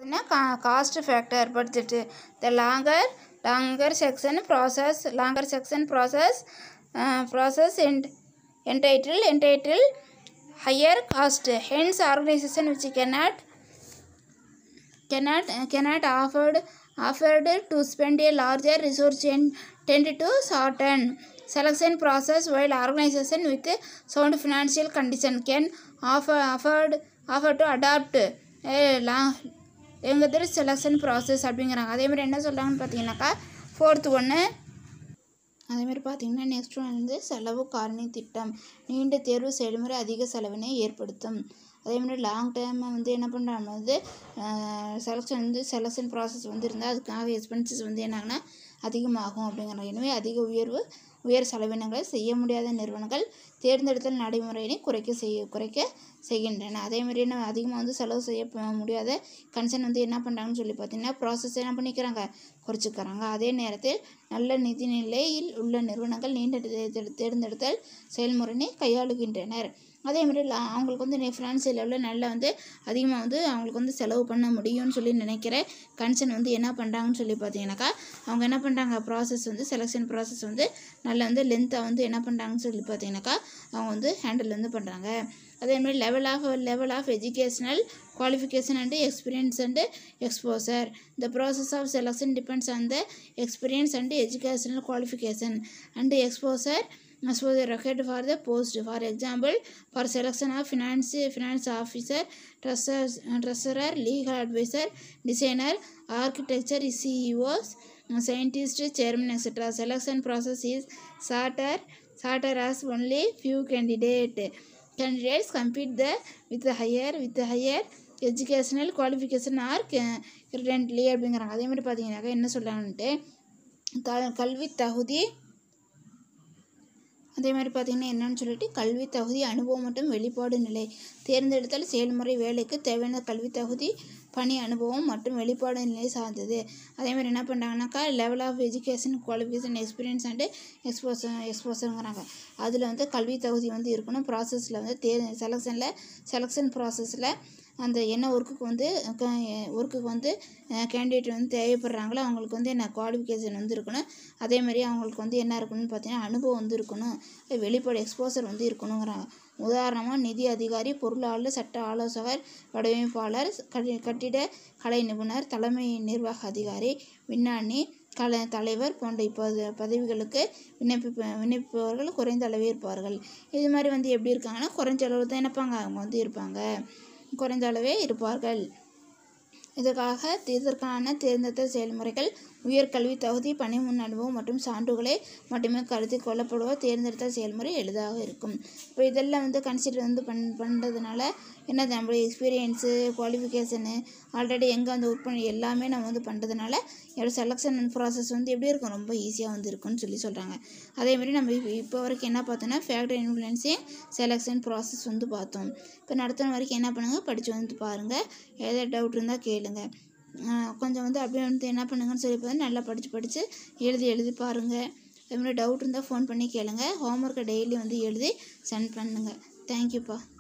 பார்த்தீங்கன்னா கா cost factor budget the longer longer section process longer section process process and entitled entitled higher cost hence organization which cannot cannot cannot afford afford to spend a larger resource and tend to shorten selection process while organization with sound financial condition can offer afford afford to adopt a long எங்கள் selection process அப்படிங்கிறாங்க அதே மாதிரி என்ன சொல்கிறாங்கன்னு பார்த்தீங்கன்னாக்கா fourth ஒன்று அதேமாதிரி பார்த்தீங்கன்னா நெக்ஸ்ட் ஒன் வந்து செலவு காரணி திட்டம் நீண்ட தேர்வு செயல்முறை அதிக செலவினை ஏற்படுத்தும் அதேமாதிரி லாங் டைமாக வந்து என்ன பண்ணுறாங்க வந்து செலெக்ஷன் வந்து செலெக்ஷன் ப்ராசஸ் வந்து இருந்தால் அதுக்காக எக்ஸ்பென்சஸ் வந்து என்னாங்கன்னா அதிகமாகும் அப்படிங்கிறாங்க எனவே அதிக உயர்வு உயர் செலவினங்களை செய்ய முடியாத நிறுவனங்கள் தேர்ந்தெடுத்தல் நடைமுறையினை குறைக்க செய்ய குறைக்க செய்கின்றன அதேமாதிரி என்ன அதிகமாக வந்து செலவு செய்ய ப- முடியாத கன்சர்ன் வந்து என்ன பண்ணுறாங்கன்னு சொல்லி பார்த்தீங்கன்னா ப்ராசஸ் என்ன பண்ணிக்கிறாங்க குறைச்சிக்கிறாங்க அதே நேரத்தில் நல்ல நிதி நிலையில் உள்ள நிறுவனங்கள் நீண்ட தேர்ந்தெடு- தேர்ந்தெடுத்தல் செயல்முறையினை கையாளுகின்றனர் அதே மாதிரி லா அவங்களுக்கு வந்து ஃபினான்சியல் லெவலில் நல்லா வந்து அதிகமாக வந்து அவங்களுக்கு வந்து செலவு பண்ண முடியும்னு சொல்லி நினைக்கிற கன்சர்ன் வந்து என்ன பண்ணுறாங்கன்னு சொல்லி பார்த்தீங்கன்னாக்கா அவங்க என்ன பண்ணுறாங்க ப்ராசஸ் வந்து செலெக்ஷன் ப்ராசஸ் வந்து நல்லா வந்து லென்த்தாக வந்து என்ன பண்ணுறாங்கன்னு சொல்லி பார்த்தீங்கன்னாக்கா அவங்க வந்து ஹேண்டில் வந்து பண்ணுறாங்க அதே மாதிரி level of level of educational qualification and experience and exposure the process of selection depends on the experience and educational qualification and exposure as was required for the post. For example, for selection of finance finance officer, treasurer, treasurer legal advisor, designer, architecture, CEOs, scientist, chairman, etc. Selection process is shorter, shorter as only few candidate candidates compete the with the higher with the higher educational qualification or ca- currently அப்படிங்கிறாங்க அதே மாதிரி பார்த்தீங்கன்னாக்கா என்ன சொல்கிறாங்கன்ட்டு த கல்வி தகுதி அதே மாதிரி பார்த்தீங்கன்னா என்னன்னு சொல்லிட்டு கல்வி தகுதி அனுபவம் மற்றும் வெளிப்பாடு நிலை தேர்ந்தெடுத்தல் செயல்முறை வேலைக்கு தேவையான கல்வி தகுதி பணி அனுபவம் மற்றும் வெளிப்பாடு நிலை சார்ந்தது அதே மாதிரி என்ன பண்ணுறாங்கனாக்கா level of education qualification experience and exposure எக்ஸ்போசருங்கிறாங்க அதில் வந்து கல்வி தகுதி வந்து இருக்கணும் ப்ராசஸில் வந்து தே செலெக்ஷனில் செலெக்ஷன் ப்ராசஸில் அந்த என்ன ஒர்க்குக்கு வந்து ஒர்க்குக்கு வந்து கேண்டிடேட் வந்து தேவைப்படுறாங்களோ அவங்களுக்கு வந்து என்ன குவாலிஃபிகேஷன் வந்து இருக்கணும் அதே மாதிரி அவங்களுக்கு வந்து என்ன இருக்கணும்னு பார்த்தீங்கன்னா அனுபவம் வந்து இருக்கணும் வெளிப்பாடு எக்ஸ்போசர் வந்து இருக்கணுங்கிறாங்க உதாரணமாக நிதி அதிகாரி பொருளாளர் சட்ட ஆலோசகர் வடிவமைப்பாளர் கட்டி கட்டிட கலை நிபுணர் தலைமை நிர்வாக அதிகாரி விஞ்ஞானி கல தலைவர் போன்ற இப்போது பதவிகளுக்கு விண்ணப்பிப்ப விண்ணப்பிப்பவர்கள் குறைந்த அளவே இருப்பார்கள் இது மாதிரி வந்து எப்படி இருக்காங்கன்னா குறைஞ்ச அளவு தான் நினைப்பாங்க அவங்க வந்து இருப்பாங்க குறைந்த அளவே இருப்பார்கள் இதற்காக இதற்கான தேர்ந்தெடுத்தல் செயல்முறைகள் உயர்கல்வி தகுதி பணி முன் அனுபவம் மற்றும் சான்றுகளை மட்டுமே கருத்தில் கொள்ளப்படுவ தேர்ந்தெடுத்தல் செயல்முறை எளிதாக இருக்கும் இப்போ இதெல்லாம் வந்து கன்சிடர் வந்து பண் பண்ணுறதுனால என்ன நம்மளுடைய எக்ஸ்பீரியன்ஸு குவாலிஃபிகேஷனு ஆல்ரெடி எங்கே வந்து ஒர்க் பண்ணி எல்லாமே நம்ம வந்து பண்ணுறதுனால என்னோட செலெக்ஷன் ப்ராசஸ் வந்து எப்படி இருக்கும் ரொம்ப ஈஸியாக வந்து இருக்கும்னு சொல்லி சொல்கிறாங்க அதேமாதிரி நம்ம இப்போ இப்போ வரைக்கும் என்ன பார்த்தோன்னா ஃபேக்டரி இன்ஃப்ளூயன்ஸிங் செலெக்ஷன் ப்ராசஸ் வந்து பார்த்தோம் இப்போ நடத்தின வரைக்கும் என்ன பண்ணுங்கள் படித்து வந்து பாருங்கள் ஏதாவது டவுட் இருந்தால் கேளுங்க ஆஹ் கொஞ்சம் வந்து அப்படியே வந்து என்ன பண்ணுங்கன்னு சொல்லி பார்த்து நல்லா படித்து படித்து எழுதி எழுதி பாருங்கள் அது மாதிரி டவுட் இருந்தால் ஃபோன் பண்ணி கேளுங்க ஹோம்ஒர்க்கை டெய்லி வந்து எழுதி சென்ட் பண்ணுங்கள் தேங்க்யூப்பா